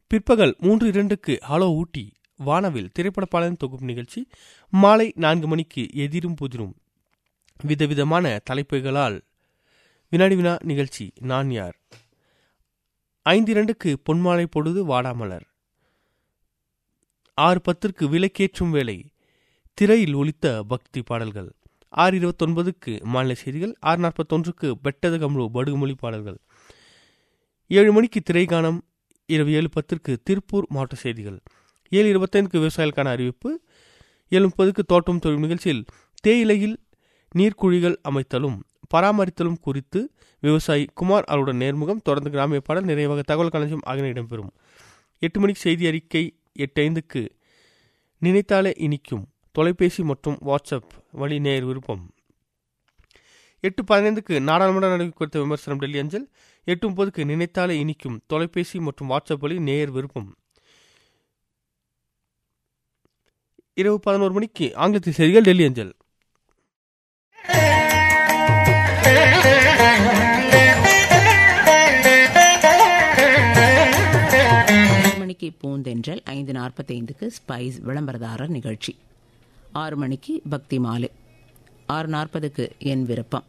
பிற்பகல் மூன்று இரண்டுக்கு ஹலோ ஊட்டி வானவில் திரைப்பட பாடலின் தொகுப்பு நிகழ்ச்சி மாலை நான்கு மணிக்கு எதிரும் புதிரும் விதவிதமான தலைப்புகளால் வினாடி வினா நிகழ்ச்சி நான் யார் ஐந்து இரண்டுக்கு பொன்மாலை பொழுது வாடாமலர் ஆறு பத்திற்கு விலைக்கேற்றும் வேலை திரையில் ஒலித்த பக்தி பாடல்கள் ஆறு இருபத்தொன்பதுக்கு மாநில செய்திகள் ஆறு நாற்பத்தொன்றுக்கு பெட்டது கம்ரு படுகுமொழி பாடல்கள் ஏழு மணிக்கு திரைகானம் இரவு ஏழு பத்திற்கு திருப்பூர் மாவட்ட செய்திகள் ஏழு இருபத்தைந்துக்கு விவசாயிகளுக்கான அறிவிப்பு ஏழு முப்பதுக்கு தோட்டம் தொழில் நிகழ்ச்சியில் தேயிலையில் நீர்க்குழிகள் அமைத்தலும் பராமரித்தலும் குறித்து விவசாயி குமார் அவருடன் நேர்முகம் தொடர்ந்து கிராமிய பாடல் நிறைவாக தகவல் களஞ்சியம் ஆகியன இடம்பெறும் எட்டு மணிக்கு செய்தி அறிக்கை எட்டு ஐந்துக்கு நினைத்தாலே இனிக்கும் தொலைபேசி மற்றும் வாட்ஸ்அப் வழி நேர் விருப்பம் எட்டு பதினைந்துக்கு நாடாளுமன்ற நடவடிக்கை குறித்த விமர்சனம் டெல்லி அஞ்சல் எட்டு முப்பதுக்கு நினைத்தாலே இனிக்கும் தொலைபேசி மற்றும் வாட்ஸ்அப் வழி நேர் விருப்பம் இரவு பதினோரு மணிக்கு ஆங்கிலத்தில் செய்திகள் டெல்லி அஞ்சல் மணிக்கு பூந்தென்றல் ஐந்து நாற்பத்தைந்துக்கு ஸ்பைஸ் விளம்பரதாரர் நிகழ்ச்சி ஆறு மணிக்கு பக்தி மாலை ஆறு நாற்பதுக்கு என் விருப்பம்